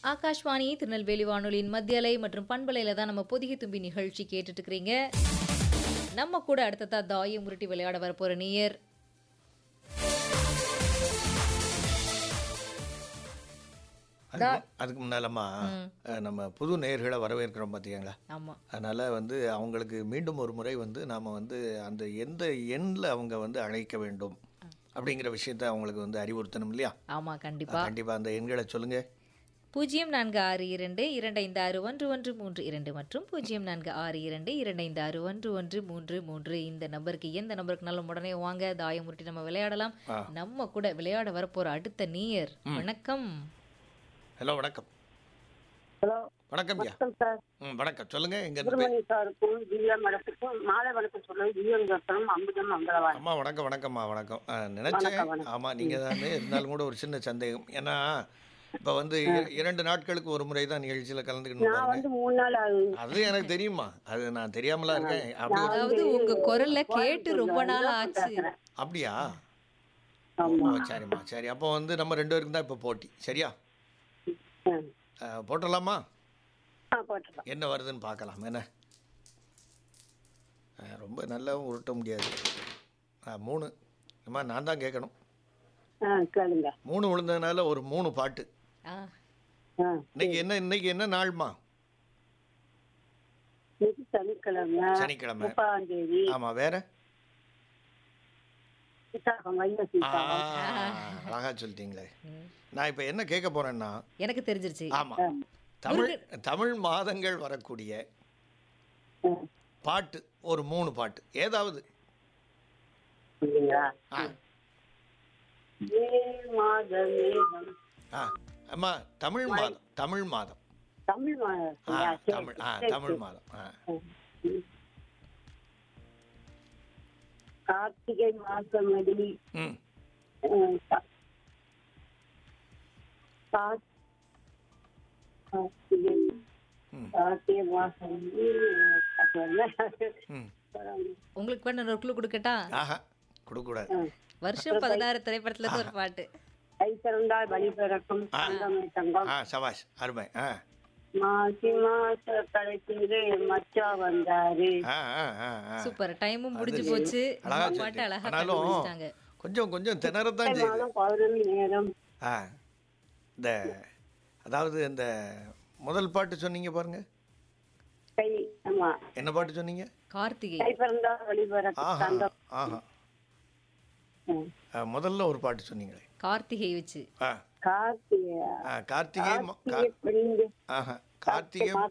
ஆகாஷ்வாணி திருநெல்வேலி வானொலியின் மத்தியலை மற்றும் பண்பலையில தான் நம்ம பொதிகை தும்பி நிகழ்ச்சி கேட்டுட்டு இருக்கிறீங்க நம்ம கூட அடுத்ததா தாயம் உருட்டி விளையாட வரப்போற நீயர் அதுக்கு அதுக்கு முன்னாலம்மா அஹ், நம்ம புது நேயர்களை வரவேற்கிறோம் பார்த்தீங்களா ஆமா அதனால் வந்து அவங்களுக்கு மீண்டும் ஒரு முறை வந்து நாம் வந்து அந்த எந்த எண்ணில் அவங்க வந்து அழைக்க வேண்டும் அப்படிங்கிற விஷயத்த அவங்களுக்கு வந்து அறிவுறுத்தணும் இல்லையா ஆமா கண்டிப்பா கண்டிப்பாக அந்த எண்களை சொல்லுங்கள் பூஜ்ஜியம் நான்கு ஆறு இரண்டு இரண்டு ஐந்து ஆறு ஒன்று ஒன்று மூன்று இரண்டு மற்றும் பூஜ்ஜியம் நான்கு ஆறு இரண்டு இரண்டு ஐந்து ஆறு ஒன்று ஒன்று மூன்று மூன்று இந்த நம்பருக்கு எந்த நம்பருக்குனாலும் உடனே வாங்க தாயம் உருட்டி நம்ம விளையாடலாம் நம்ம கூட விளையாட வரப்போற அடுத்த நீயர் வணக்கம் ஹலோ வணக்கம் ஹலோ வணக்கம் ஐயா வணக்கம் சார் ம் வணக்கம் சொல்லுங்கள் எங்கே சுப்பிரமணிய சாருக்கும் திவ்யா மேடத்துக்கும் மாலை வணக்கம் சொல்லுவேன் திவ்யம் தோட்டரும் அம்புஜம் மங்களவான் அம்மா வணக்கம் வணக்கம்மா வணக்கம் ஆ, நினைச்சேன் ஆமாம் நீங்கள் தானே இருந்தாலும் கூட ஒரு சின்ன சந்தேகம் ஏன்னா இப்போ வந்து இர- இரண்டு நாட்களுக்கு ஒரு முறை தான் நிகழ்ச்சியில் கலந்துக்கணும் நான் பாருங்க வந்து மூணு நாள் ஆகுது அது எனக்கு தெரியுமா அது நான் தெரியாமலா இருக்கேன் அப்படி அதாவது உங்க குரல்ல கேட்டு ரொம்ப நாள் ஆச்சு அப்படியா ஆமா. ஓ, சரிம்மா சரி அப்போ வந்து நம்ம ரெண்டு பேருக்கும் தான் இப்போ போட்டி சரியா ம். ஆ, போட்டுடலாமா ஆ போட்டுக்கலாம் என்ன வருதுன்னு பார்க்கலாம் என்ன ஆ, ரொம்ப நல்லாவும் உருட்ட முடியாது ஆ, மூணு அம்மா நான் தான் கேட்கணும் ஆ கேளுங்க மூணு விழுந்ததுனால ஒரு மூணு பாட்டு ஆ, ஆ இன்னைக்கு என்ன இன்னைக்கு என்ன நாள்மா இன்னைக்கு சனிக்கிழமை சனிக்கிழமை முப்பதாம் தேதி ஆமாம் வேற விசாகம் வைய ஆ, சீதாகம் அழகா சொல்லிட்டீங்களே ம். நான் இப்போ என்ன கேட்க போறேன்னா எனக்கு தெரிஞ்சிருச்சு ஆமாம் தமிழ் தமிழ் மாதங்கள் வரக்கூடிய ம். பாட்டு ஒரு மூணு பாட்டு ஏதாவது இல்லைங்களா ஆ மே மாத மேகம் ஆ அம்மா தமிழ் மாதம் தமிழ் மாதம் தமிழ் மாதம் ஆ சரியா? சரி, தமிழ் ஆ சரி, தமிழ் சரி. மாதம் ஆ ம். கார்த்திகை மாசமடி ம் அஹ், கா- கா- கார்த்திகை ம். கார்த்திகை மாசம் ம் உங்களுக்கு வேணும் ஒரு குழு கொடுக்கட்டா ஆஹா கொடுக்கக்கூடாது வருஷம் பதினாறு திரைப்படத்துல இருந்து ஒரு பாட்டு கை திறந்தால் வழி பிறக்கும் தங்கமே தங்கம் ஆ சபாஷ் அருமை ஆ மாசி மாச கடைசியிலே மச்சா வந்தாரு ஆ ஆ ஆ ஆ சூப்பர் டைமும் முடிஞ்சு அது போச்சு அழகா நம்ம பாட்டு சொல்லிட்டீங்க. அழகா ஆனாலும் கண்டுபிடிச்சிட்டாங்க கொஞ்சம் கொஞ்சம் திணறத்தான் செய்யுது மாதம் பௌர்ணமி நேரம் ஆ இந்த அதாவது இந்த முதல் பாட்டு சொன்னீங்க பாருங்க கை ஆமா என்ன பாட்டு சொன்னீங்க கார்த்திகை கை பிறந்தால் வழி பிறக்கும் ஆஹா தங்கம் ஆஹா ம். ஆ, முதல்ல ஒரு பாட்டு சொன்னீங்களே கார்த்திகை வச்சு ஆ கார்த்திகை ஆ, கார்த்திகை ம- கா- கார்த்திகை பெண்ணு ஆஹா கார்த்திகை